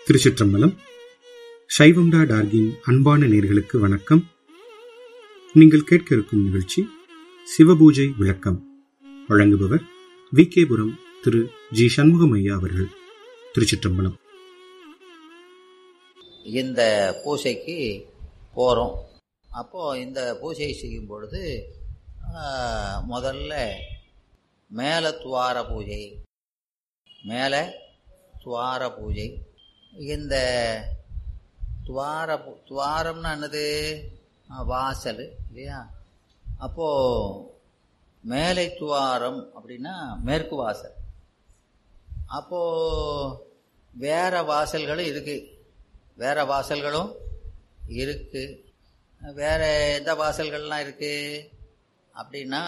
திருச்சிற்றம்பலம் சைவம்டா டார்கின் அன்பான நேர்களுக்கு வணக்கம் நீங்கள் கேட்க இருக்கும் நிகழ்ச்சி சிவபூஜை விளக்கம் வழங்குபவர் வி கேபுரம் திரு ஜி சண்முகம் ஐயா அவர்கள் திருச்சிற்றம்பலம் இந்த பூசைக்கு போகிறோம் அப்போது இந்த பூஜை செய்யும் பொழுது ஆஹ், முதல்ல மேல துவார பூஜை மேலே துவார பூஜை இந்த துவார பூ- துவாரம்னா என்னது ஆ, வாசல் இல்லையா அப்போது மேலை துவாரம் அப்படின்னா மேற்கு வாசல் அப்போது வேற வாசல்களும் இருக்கு வேற வாசல்களும் இருக்கு வேற எந்த வாசல்கள்லாம் இருக்கு அப்படின்னா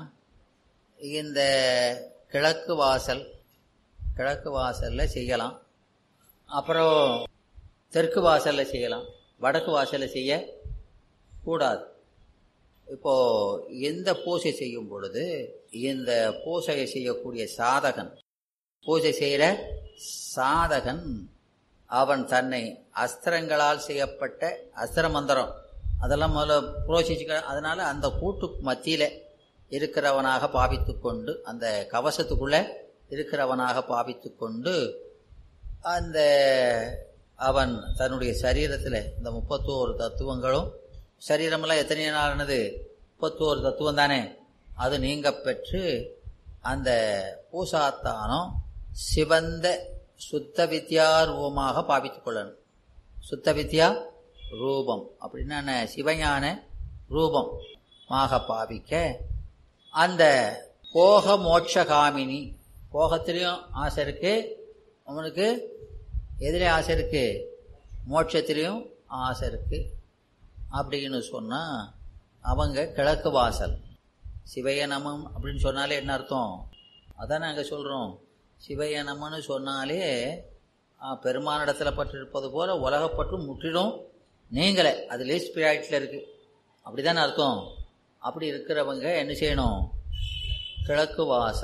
இந்த கிழக்கு வாசல் கிழக்கு வாசல்ல செய்யலாம் அப்புறம் தெற்கு வாசல்ல செய்யலாம் வடக்கு வாசல்ல செய்ய கூடாது இப்போ எந்த பூஜை செய்யும் பொழுது இந்த பூஜையை செய்யக்கூடிய சாதகன் பூஜை செய்கிற சாதகன் அவன் தன்னை அஸ்திரங்களால் செய்யப்பட்ட அஸ்திர மந்திரம் அதெல்லாம் முதல்ல புரோசிச்சுக்க அதனால அந்த கூட்டு மத்தியில இருக்கிறவனாக பாவித்து கொண்டு அந்த கவசத்துக்குள்ள இருக்கிறவனாக பாவித்து கொண்டு அந்த அவன் தன்னுடைய சரீரத்தில் இந்த முப்பத்தோரு தத்துவங்களும் சரீரமெல்லாம் எத்தனை நாளானது முப்பத்தோரு தத்துவம் தானே அது நீங்க பெற்று அந்த பூசாத்தானம் சிவந்த சுத்த வித்யா ரூபமாக பாவித்துக் கொள்ளணும் சுத்த வித்யா ரூபம் அப்படின்னா என்ன? சிவஞான ரூபம் மாக பாவிக்க அந்த போக மோட்சகாமினி போகத்திலையும் ஆசை இருக்கு அவனுக்கு எதிலே ஆசை இருக்கு மோட்சத்திலையும் ஆசை இருக்கு அப்படின்னு சொன்னா அவங்க கிழக்கு வாசல் சிவைய நமம் அப்படின்னு சொன்னாலே என்ன அர்த்தம் அதான் நாங்கள் சொல்கிறோம் சிவைய நமன்னு சொன்னாலே ஆ, பெருமானிடத்துல பட்டு இருப்பது போல உலகப்பட்டு முற்றிலும் நீங்களே அது லீஸ்ட் பீரியட்ல இருக்கு அப்படிதானே அர்த்தம் அப்படி இருக்கிறவங்க என்ன செய்யணும் கிழக்கு வாசல்